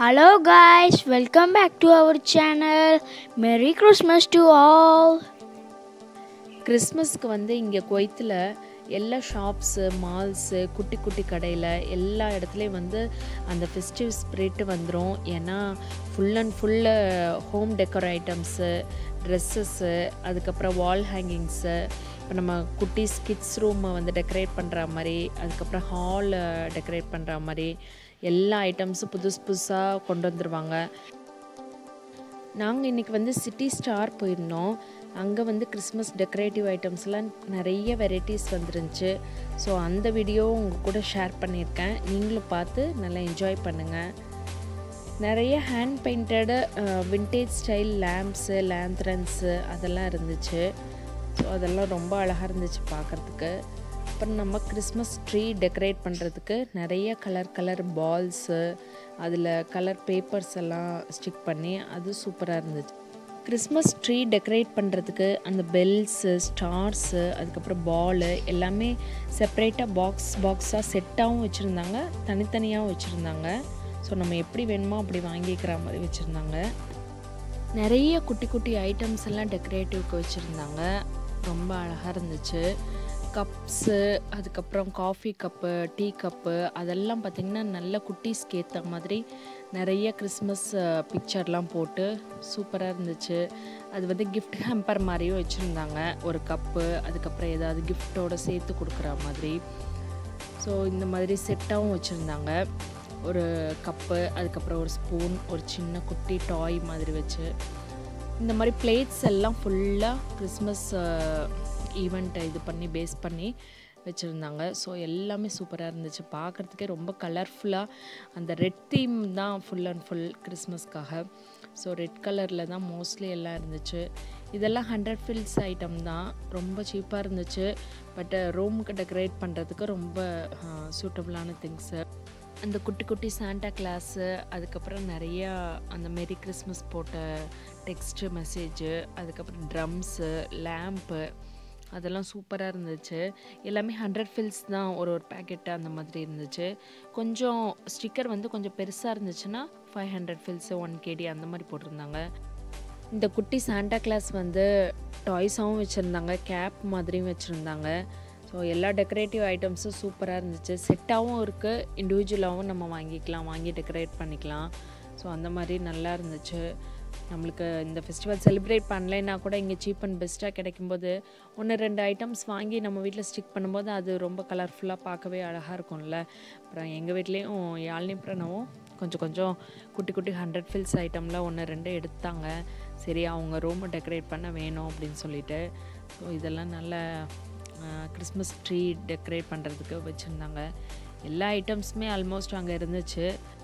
Hello guys, welcome back to our channel. Merry Christmas to all. கிறிஸ்மஸ்க்கு வந்து இங்கே குவைத்தில் எல்லா ஷாப்ஸு மால்ஸு குட்டி குட்டி கடையில் எல்லா இடத்துலையும் வந்து அந்த ஃபெஸ்டிவ் ஸ்பிரிட் வந்துடும் ஏன்னா full and full home decor items dresses அதுக்கப்புறம் வால் ஹேங்கிங்ஸு இப்போ நம்ம குட்டீஸ் கிட்ஸ் ரூமை வந்து டெக்கரேட் பண்ணுற மாதிரி அதுக்கப்புறம் ஹாலை டெக்கரேட் பண்ணுற மாதிரி எல்லா ஐட்டம்ஸும் புதுசு புதுசாக கொண்டு வந்துருவாங்க நாங்கள் இன்றைக்கி வந்து சிட்டி ஸ்டார் போயிருந்தோம் அங்கே வந்து கிறிஸ்மஸ் டெக்கரேட்டிவ் ஐட்டம்ஸ்லாம் நிறைய வெரைட்டிஸ் வந்துருந்துச்சு ஸோ அந்த வீடியோ உங்கள் கூட ஷேர் பண்ணியிருக்கேன் நீங்களும் பார்த்து நல்லா என்ஜாய் பண்ணுங்கள் நிறைய hand painted vintage style lamps lanterns அதெல்லாம் இருந்துச்சு ஸோ அதெல்லாம் ரொம்ப அழகாக இருந்துச்சு பார்க்குறதுக்கு அப்புறம் நம்ம கிறிஸ்மஸ் ட்ரீ டெக்கரேட் பண்ணுறதுக்கு நிறைய கலர் கலர் பால்ஸு அதில் கலர் பேப்பர்ஸ் எல்லாம் ஸ்டிக் பண்ணி அது சூப்பராக இருந்துச்சு கிறிஸ்மஸ் ட்ரீ டெக்கரேட் பண்ணுறதுக்கு அந்த பெல்ஸு ஸ்டார்ஸு அதுக்கப்புறம் பாலு எல்லாமே செப்பரேட்டாக பாக்ஸ் பாக்ஸாக செட்டாகவும் வச்சுருந்தாங்க தனித்தனியாகவும் வச்சுருந்தாங்க ஸோ நம்ம எப்படி வேணுமோ அப்படி வாங்கிக்கிற மாதிரி வச்சுருந்தாங்க நிறைய குட்டி குட்டி ஐட்டம்ஸ் எல்லாம் டெக்கரேட்டிவ்க்கு வச்சுருந்தாங்க ரொம்ப அழகாக இருந்துச்சு கப்ஸு அதுக்கப்புறம் காஃபி கப்பு டீ கப்பு அதெல்லாம் பார்த்திங்கன்னா நல்ல குட்டீஸ்க்கு ஏற்ற மாதிரி நிறைய கிறிஸ்மஸ் பிக்சர்லாம் போட்டு சூப்பராக இருந்துச்சு அது வந்து கிஃப்ட் ஹேம்பர் மாதிரியும் வச்சுருந்தாங்க ஒரு கப்பு அதுக்கப்புறம் ஏதாவது கிஃப்டோடு சேர்த்து கொடுக்குற மாதிரி ஸோ இந்த மாதிரி செட்டாகவும் வச்சுருந்தாங்க ஒரு கப்பு அதுக்கப்புறம் ஒரு ஸ்பூன் ஒரு சின்ன குட்டி டாய் மாதிரி வச்சு இந்த மாதிரி பிளேட்ஸ் எல்லாம் ஃபுல்லாக கிறிஸ்மஸ் ஈவெண்ட்டை இது பண்ணி பேஸ் பண்ணி வச்சுருந்தாங்க ஸோ எல்லாமே சூப்பராக இருந்துச்சு பார்க்குறதுக்கே ரொம்ப கலர்ஃபுல்லாக அந்த ரெட் தீம் தான் ஃபுல் அண்ட் ஃபுல் கிறிஸ்மஸ்க்காக ஸோ ரெட் கலரில் தான் மோஸ்ட்லி எல்லாம் இருந்துச்சு இதெல்லாம் ஹண்ட்ரட் ஃபில்ஸ் ஐட்டம் தான் ரொம்ப சீப்பாக இருந்துச்சு பட் ரூமுக்கு டெக்கரேட் பண்ணுறதுக்கு ரொம்ப சூட்டபுளான திங்ஸு அந்த குட்டி குட்டி சாண்டா கிளாஸு அதுக்கப்புறம் நிறையா அந்த மேரி கிறிஸ்மஸ் போட்ட டெக்ஸ்ட்டு மெசேஜு அதுக்கப்புறம் ட்ரம்ஸு லேம்ப்பு அதெல்லாம் சூப்பராக இருந்துச்சு எல்லாமே ஹண்ட்ரட் ஃபில்ஸ் தான் ஒரு ஒரு பேக்கெட்டு அந்த மாதிரி இருந்துச்சு கொஞ்சம் ஸ்டிக்கர் வந்து கொஞ்சம் பெருசாக இருந்துச்சுன்னா five hundred fils one KD அந்த மாதிரி போட்டிருந்தாங்க இந்த குட்டி சாண்டா கிளாஸ் வந்து டாய்ஸாகவும் வச்சுருந்தாங்க கேப் மாதிரியும் வச்சுருந்தாங்க ஸோ எல்லா டெக்கரேட்டிவ் ஐட்டம்ஸும் சூப்பராக இருந்துச்சு செட்டாகவும் இருக்குது இண்டிவிஜுவலாகவும் நம்ம வாங்கிக்கலாம் வாங்கி டெக்கரேட் பண்ணிக்கலாம் ஸோ அந்த மாதிரி நல்லா இருந்துச்சு நம்மளுக்கு இந்த ஃபெஸ்டிவல் செலிப்ரேட் பண்ணலைன்னா கூட இங்கே சீப் அண்ட் பெஸ்ட்டாக கிடைக்கும்போது ஒன்று ரெண்டு ஐட்டம்ஸ் வாங்கி நம்ம வீட்டில் ஸ்டிக் பண்ணும்போது அது ரொம்ப கலர்ஃபுல்லாக பார்க்கவே அழகாக இருக்கும்ல அப்புறம் எங்கள் வீட்லேயும் யாழ்னி பிரணவும் கொஞ்சம் கொஞ்சம் குட்டி குட்டி ஹண்ட்ரட் ஃபில்ஸ் ஐட்டம்லாம் ஒன்று ரெண்டு எடுத்தாங்க சரி அவங்க ரூமை டெக்கரேட் பண்ண வேணும் அப்படின்னு சொல்லிட்டு ஸோ இதெல்லாம் நல்ல கிறிஸ்மஸ் ட்ரீ டெக்கரேட் பண்ணுறதுக்கு வச்சுருந்தாங்க எல்லா ஐட்டம்ஸுமே ஆல்மோஸ்ட் அங்கே இருந்துச்சு